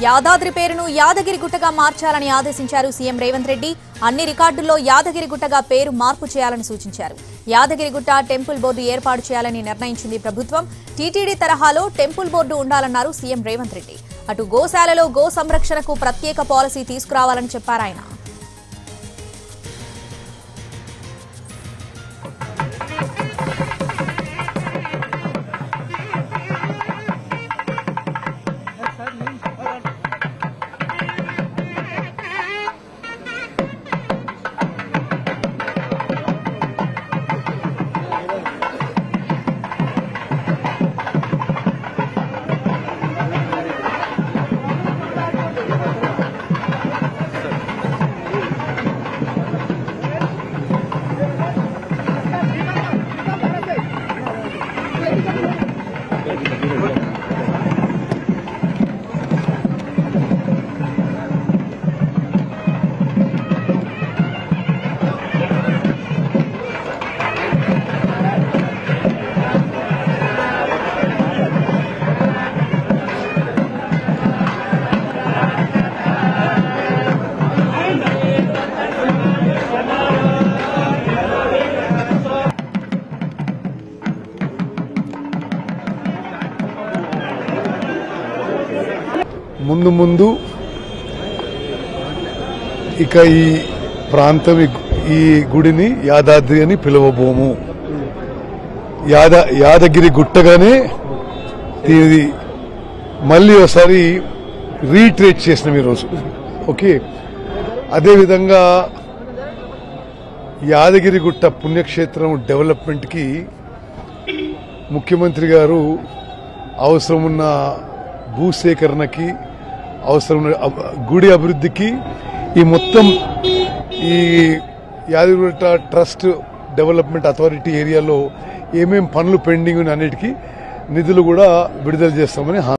యాదాద్రి పేరును యాదగిరి గుట్టగా మార్చాలని ఆదేశించారు సీఎం రేవంత్ రెడ్డి అన్ని రికార్డుల్లో యాదగిరి గుట్టగా పేరు మార్పు చేయాలని సూచించారు యాదగిరి గుట్ట టెంపుల్ బోర్డు ఏర్పాటు చేయాలని నిర్ణయించింది ప్రభుత్వం టీటీడీ తరహాలో టెంపుల్ బోర్డు ఉండాలన్నారు సీఎం రేవంత్ రెడ్డి అటు గోశాలలో గో సంరక్షణకు ప్రత్యేక పాలసీ తీసుకురావాలని చెప్పారు ఆయన ముందు ముందు ఇక ఈ ప్రాంతం ఈ గు- ఈ గుడిని యాదాద్రి అని పిలవబోము యాద యాదగిరి గుట్టగానే ఇది మళ్ళీ ఒకసారి రీట్రేట్ చేసినాం ఈరోజు ఓకే అదేవిధంగా యాదగిరి గుట్ట పుణ్యక్షేత్రం డెవలప్మెంట్కి ముఖ్యమంత్రి గారు అవసరం ఉన్న భూసేకరణకి అవసరం ఉన్న అబ్- గుడి అభివృద్ధికి ఈ మొత్తం ఈ యాదగిరిగుట్ట ట్రస్ట్ డెవలప్మెంట్ అథారిటీ ఏరియాలో ఏమేం పనులు పెండింగ్ ఉన్న అన్నిటికీ నిధులు కూడా విడుదల చేస్తామని హామీ